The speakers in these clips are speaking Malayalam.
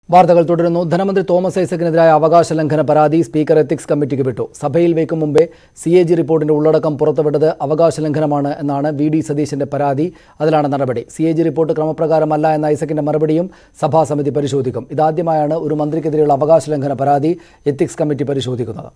വാർത്തകൾ തുടരുന്നു ധനമന്ത്രി തോമസ് ഐസക്കിനെതിരായ അവകാശ ലംഘന പരാതി സ്പീക്കർ എത്തിക്സ് കമ്മിറ്റിക്ക് വിട്ടു സഭയിൽ വയ്ക്കും മുമ്പേ സി എ ജി റിപ്പോർട്ടിന്റെ ഉള്ളടക്കം പുറത്തുവിട്ടത് അവകാശ ലംഘനമാണ് എന്നാണ് വി ഡി സതീശന്റെ പരാതി അതിലാണ് നടപടി സി എ ജി റിപ്പോർട്ട് ക്രമപ്രകാരമല്ല എന്ന ഐസക്കിന്റെ മറുപടിയും സഭാസമിതി പരിശോധിക്കും ഇതാദ്യമായാണ് ഒരു മന്ത്രിക്കെതിരെയുള്ള അവകാശ ലംഘന പരാതി എത്തിക്സ് കമ്മിറ്റി പരിശോധിക്കുന്നത്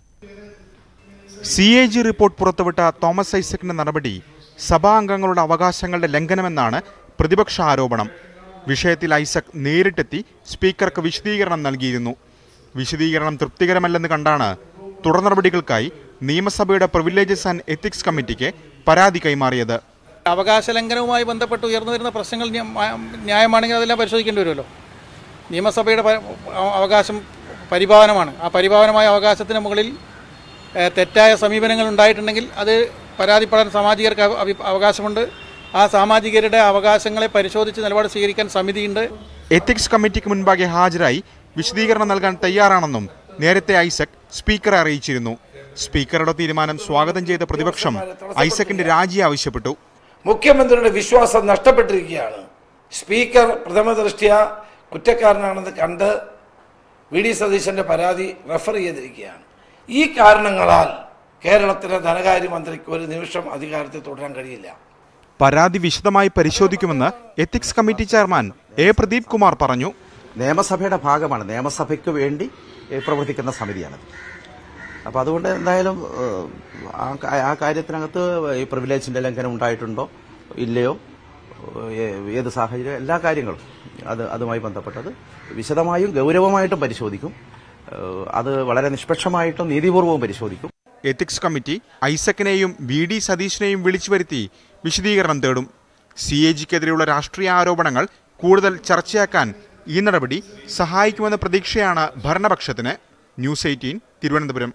സി എ ജി റിപ്പോർട്ട് പുറത്തുവിട്ട തോമസ് ഐസക്കിന്റെ നടപടി സഭാ അംഗങ്ങളുടെ അവകാശങ്ങളുടെ ലംഘനമെന്നാണ് പ്രതിപക്ഷ ആരോപണം വിഷയത്തിൽ ഐസക് നേരിട്ടെത്തി സ്പീക്കർക്ക് വിശദീകരണം നൽകിയിരുന്നു വിശദീകരണം തൃപ്തികരമല്ലെന്ന് കണ്ടാണ് തുടർ നടപടികൾക്കായി നിയമസഭയുടെ പ്രിവിലേജസ് ആൻഡ് എത്തിക്സ് കമ്മിറ്റിക്ക് പരാതി കൈമാറിയത് അവകാശ ലംഘനവുമായി ബന്ധപ്പെട്ട് ഉയർന്നു വരുന്ന പ്രശ്നങ്ങൾ ന്യ- മ- ന്യായമാണെങ്കിൽ അതെല്ലാം പരിശോധിക്കേണ്ടി വരുമല്ലോ നിയമസഭയുടെ പ- അവകാശം പരിപാലനമാണ് ആ പരിപാലനമായ അവകാശത്തിന് മുകളിൽ ഏഹ്, തെറ്റായ സമീപനങ്ങൾ ഉണ്ടായിട്ടുണ്ടെങ്കിൽ അത് പരാതിപ്പെടാൻ സാമാജികർക്ക് അവ- അവി- അവകാശമുണ്ട് ആ സാമാജികരുടെ അവകാശങ്ങളെ പരിശോധിച്ച് നിലപാട് സ്വീകരിക്കാൻ സമിതിയുണ്ട് എത്തിക്സ് കമ്മിറ്റിക്ക് മുൻപാകെ ഹാജരായി വിശദീകരണം നൽകാൻ തയ്യാറാണെന്നും നേരത്തെ ഐസക് സ്പീക്കറെ അറിയിച്ചിരുന്നു സ്പീക്കറുടെ തീരുമാനം സ്വാഗതം ചെയ്ത പ്രതിപക്ഷം ഐസക്കിന്റെ രാജി ആവശ്യപ്പെട്ടു മുഖ്യമന്ത്രിയുടെ വിശ്വാസം നഷ്ടപ്പെട്ടിരിക്കുകയാണ് സ്പീക്കർ പ്രഥമ ദൃഷ്ട്യ കുറ്റക്കാരനാണെന്ന് കണ്ട് വി ഡി സതീശന്റെ പരാതി റെഫർ ചെയ്തിരിക്കുകയാണ് ഈ കാരണങ്ങളാൽ കേരളത്തിലെ ധനകാര്യമന്ത്രിക്ക് ഒരു നിമിഷം അധികാരത്തിൽ തുടരാൻ കഴിയില്ല പരാതി വിശദമായി പരിശോധിക്കുമെന്ന് ethics committee chairman A Pradeep Kumar പറഞ്ഞു നിയമസഭയുടെ ഭാഗമാണ് നിയമസഭയ്ക്ക് വേണ്ടി ഏഹ്, പ്രവർത്തിക്കുന്ന സമിതിയാണത് അപ്പോൾ അതുകൊണ്ട് എന്തായാലും ഏഹ്, ആ കാ- ആ കാര്യത്തിനകത്ത് ഈ പ്രിവിലേജിന്റെ ലംഘനം ഉണ്ടായിട്ടുണ്ടോ ഇല്ലയോ ഏഹ്, ഏത് സാഹചര്യം എല്ലാ കാര്യങ്ങളും അത് അതുമായി ബന്ധപ്പെട്ടത് വിശദമായും ഗൗരവമായിട്ടും പരിശോധിക്കും ഏഹ്, അത് വളരെ നിഷ്പക്ഷമായിട്ടും നീതിപൂർവവും പരിശോധിക്കും എത്തിക്സ് കമ്മിറ്റി ഐസക്കിനെയും വി ഡി സതീഷിനെയും വിളിച്ചു വരുത്തി വിശദീകരണം തേടും സി എ ജിക്കെതിരെയുള്ള രാഷ്ട്രീയ ആരോപണങ്ങൾ കൂടുതൽ ചർച്ചയാക്കാൻ ഈ നടപടി സഹായിക്കുമെന്ന പ്രതീക്ഷയാണ് ഭരണപക്ഷത്തിന് news eighteen Thiruvananthapuram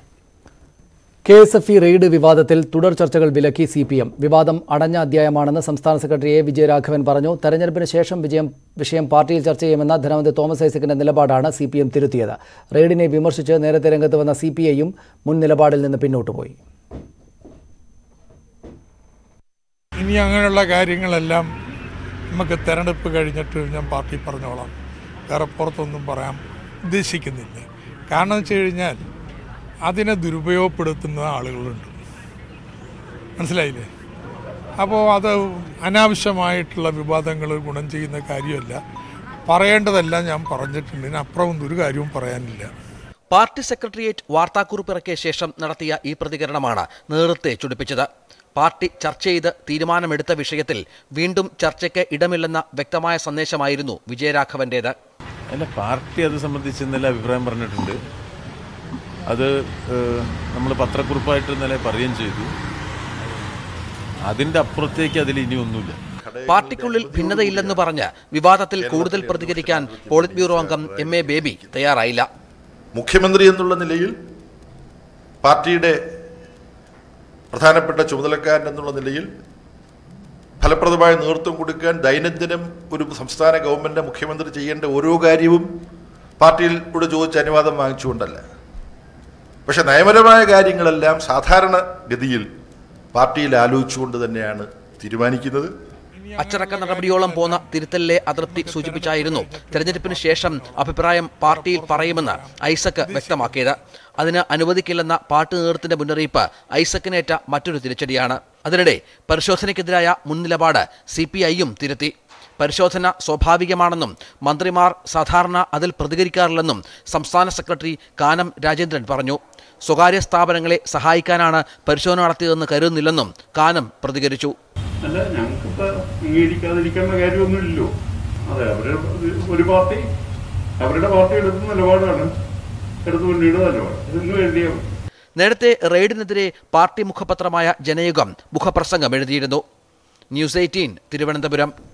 K S F E raid വിവാദത്തിൽ തുടർ ചർച്ചകൾ വിലക്കി സി പി എം വിവാദം അടഞ്ഞ അധ്യായമാണെന്ന് സംസ്ഥാന സെക്രട്ടറി എ വിജയരാഘവൻ പറഞ്ഞു തെരഞ്ഞെടുപ്പിന് ശേഷം വിജയം വിഷയം പാർട്ടിയിൽ ചർച്ച ചെയ്യുമെന്ന ധനമന്ത്രി തോമസ് ഐസക്കിന്റെ നിലപാടാണ് സി പി എം തിരുത്തിയത് റെയ്ഡിനെ വിമർശിച്ച് നേരത്തെ രംഗത്ത് വന്ന സി പി ഐയും മുൻ നിലപാടിൽ നിന്ന് പിന്നോട്ട് പോയി ഇനി അങ്ങനെയുള്ള കാര്യങ്ങളെല്ലാം നമുക്ക് തെരഞ്ഞെടുപ്പ് കഴിഞ്ഞിട്ട് ഞാൻ പാർട്ടി പറഞ്ഞോളാം വേറെ പുറത്തൊന്നും പറയാൻ ഉദ്ദേശിക്കുന്നില്ല കാരണം വെച്ച് കഴിഞ്ഞാൽ അതിനെ ദുരുപയോഗപ്പെടുത്തുന്ന ആളുകളുണ്ട് മനസ്സിലായില്ലേ അപ്പോൾ അത് അനാവശ്യമായിട്ടുള്ള വിവാദങ്ങൾ ഗുണം ചെയ്യുന്ന കാര്യമല്ല പറയേണ്ടതെല്ലാം ഞാൻ പറഞ്ഞിട്ടുണ്ട് ഇതിനപ്പുറം ഒരു കാര്യവും പറയാനില്ല പാർട്ടി സെക്രട്ടേറിയറ്റ് വാർത്താക്കുറിപ്പ് ഇറക്കിയ ശേഷം നടത്തിയ ഈ പ്രതികരണമാണ് നേതൃത്വത്തെ ചുടിപ്പിച്ചത് പാർട്ടി ചർച്ച ചെയ്ത് തീരുമാനമെടുത്ത വിഷയത്തിൽ വീണ്ടും ചർച്ചയ്ക്ക് ഇടമില്ലെന്ന വ്യക്തമായ സന്ദേശമായിരുന്നു വിജയരാഘവന്റേത് അല്ല പാർട്ടി അത് സംബന്ധിച്ച് ഇന്നലെ അഭിപ്രായം പറഞ്ഞിട്ടുണ്ട് അത് നമ്മൾ പത്രക്കുറിപ്പായിട്ട് ഇന്നലെ പറയുകയും ചെയ്തു അതിൻ്റെ അപ്പുറത്തേക്ക് അതിൽ ഇനി ഒന്നുമില്ല പാർട്ടിക്കുള്ളിൽ ഭിന്നതയില്ലെന്ന് പറഞ്ഞ് വിവാദത്തിൽ കൂടുതൽ പ്രതികരിക്കാൻ പോളിറ്റ് ബ്യൂറോ അംഗം എം എ ബേബി തയ്യാറായില്ല മുഖ്യമന്ത്രി എന്നുള്ള നിലയിൽ പാർട്ടിയുടെ പ്രധാനപ്പെട്ട ചുമതലക്കാരൻ എന്നുള്ള നിലയിൽ ഫലപ്രദമായ നേതൃത്വം കൊടുക്കാൻ ദൈനംദിനം ഒരു സംസ്ഥാന ഗവൺമെന്റ് മുഖ്യമന്ത്രി ചെയ്യേണ്ട ഓരോ കാര്യവും പാർട്ടിയിലൂടെ ചോദിച്ച അനുവാദം വാങ്ങിച്ചുകൊണ്ടല്ല പക്ഷെ നയപരമായ കാര്യങ്ങളെല്ലാം സാധാരണ ഗതിയിൽ പാർട്ടിയിൽ ആലോചിച്ചുകൊണ്ട് തന്നെയാണ് തീരുമാനിക്കുന്നത് അച്ചടക്ക നടപടിയോളം പോന്ന തിരുത്തലിലെ അതൃപ്തി സൂചിപ്പിച്ചായിരുന്നു തെരഞ്ഞെടുപ്പിന് ശേഷം അഭിപ്രായം പാർട്ടിയിൽ പറയുമെന്ന് ഐസക് വ്യക്തമാക്കിയത് അതിന് അനുവദിക്കില്ലെന്ന പാർട്ടി നേതൃത്വത്തിന്റെ മുന്നറിയിപ്പ് ഐസക്കിനേറ്റ മറ്റൊരു തിരിച്ചടിയാണ് അതിനിടെ പരിശോധനയ്ക്കെതിരായ മുൻ നിലപാട് സി പി ഐയും തിരുത്തി പരിശോധന സ്വാഭാവികമാണെന്നും മന്ത്രിമാർ സാധാരണ അതിൽ പ്രതികരിക്കാറില്ലെന്നും സംസ്ഥാന സെക്രട്ടറി കാനം രാജേന്ദ്രൻ പറഞ്ഞു സ്വകാര്യ സ്ഥാപനങ്ങളെ സഹായിക്കാനാണ് പരിശോധന നടത്തിയതെന്ന് കരുതുന്നില്ലെന്നും കാനം പ്രതികരിച്ചു അല്ല ഞങ്ങൾക്കിപ്പോൾ അംഗീകരിക്കാതിരിക്കേണ്ട കാര്യമൊന്നുമില്ലല്ലോ അതെ അവരുടെ ഒരു പാർട്ടി അവരുടെ പാർട്ടി എടുത്ത നിലപാടാണ് എടുത്തു മുന്നണിയുടെ നിലപാട് ഇതിനു വേണ്ടിയാണ് നേരത്തെ റെയ്ഡിനെതിരെ പാർട്ടി മുഖപത്രമായ ജനയുഗം മുഖപ്രസംഗം എഴുതിയിരുന്നു ന്യൂസ് എയ്റ്റീൻ തിരുവനന്തപുരം